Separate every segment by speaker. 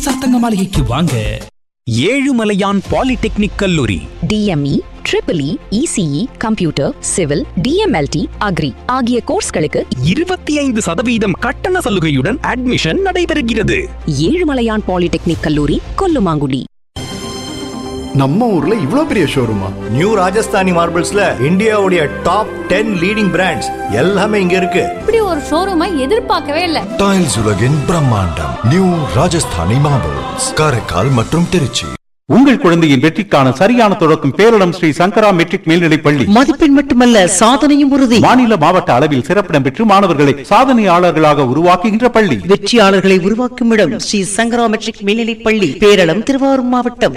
Speaker 1: PSR தங்க மாளிகைக்கு வாங்க
Speaker 2: ஏழுமலையான் பாலிடெக்னிக் கல்லூரி
Speaker 3: DME triple E ECE computer civil DMLT agri ஆகிய கோர்ஸ்களுக்கு
Speaker 2: இருபத்தி ஐந்து சதவீதம் கட்டண சலுகையுடன் அட்மிஷன் நடைபெறுகிறது
Speaker 3: ஏழுமலையான் பாலிடெக்னிக் கல்லூரி கொல்லுமாங்குடி
Speaker 4: நம்ம ஊர்ல இவ்ளோ பெரிய ஷோரூமா
Speaker 5: நியூ ராஜஸ்தானி மார்பிள்ஸ்ல இந்தியாவுடைய டாப் டென் லீடிங் பிராண்ட்ஸ் எல்லாமே இங்க இருக்கு
Speaker 6: இப்படி ஒரு ஷோரூமை எதிர்பார்க்கவே இல்ல
Speaker 7: டைல்ஸ் உலகின் பிரம்மாண்டம் நியூ ராஜஸ்தானி மார்பிள்ஸ் காரைக்கால் மற்றும் திருச்சி
Speaker 8: உங்கள் குழந்தையின் வெற்றிக்கான சரியான தொடக்கம் பேரிடம் ஸ்ரீ சங்கரா மெட்ரிக் மேல்நிலைப் பள்ளி
Speaker 9: மதிப்பெண் மட்டுமல்ல சாதனையும் உறுதி
Speaker 8: மாநில மாவட்ட அளவில் சிறப்பிடம் பெற்று மாணவர்களை சாதனையாளர்களாக உருவாக்குகின்ற பள்ளி
Speaker 9: வெற்றியாளர்களை உருவாக்கும் இடம் ஸ்ரீ சங்கரா மெட்ரிக் மேல்நிலைப் பள்ளி பேரளம் திருவாரூர் மாவட்டம்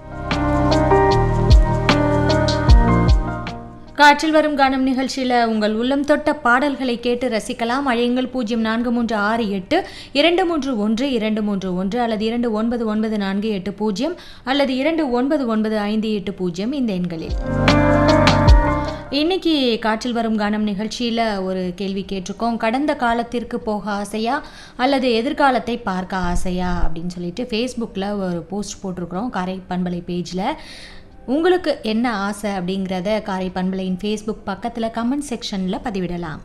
Speaker 6: காற்றில் வரும் கானம் நிகழ்ச்சியில் உங்கள் உள்ளம் தொட்ட பாடல்களை கேட்டு ரசிக்கலாம் அழையுங்கள் பூஜ்ஜியம் நான்கு மூன்று ஆறு எட்டு இரண்டு மூன்று ஒன்று இரண்டு மூன்று ஒன்று அல்லது இரண்டு ஒன்பது ஒன்பது நான்கு எட்டு பூஜ்ஜியம் அல்லது இரண்டு ஒன்பது ஒன்பது ஐந்து எட்டு பூஜ்ஜியம் இந்த எண்களில் இன்னைக்கு காற்றில் வரும் கானம் நிகழ்ச்சியில் ஒரு கேள்வி கேட்டிருக்கோம் கடந்த காலத்திற்கு போக ஆசையா அல்லது எதிர்காலத்தை பார்க்க ஆசையா அப்படின்னு சொல்லிட்டு ஃபேஸ்புக்கில் ஒரு போஸ்ட் போட்டிருக்கிறோம் காரை பண்பலை பேஜில் உங்களுக்கு என்ன ஆசை அப்படிங்கிறத காரை பண்பலையின் ஃபேஸ்புக் பக்கத்தில் கமெண்ட் செக்ஷனில் பதிவிடலாம்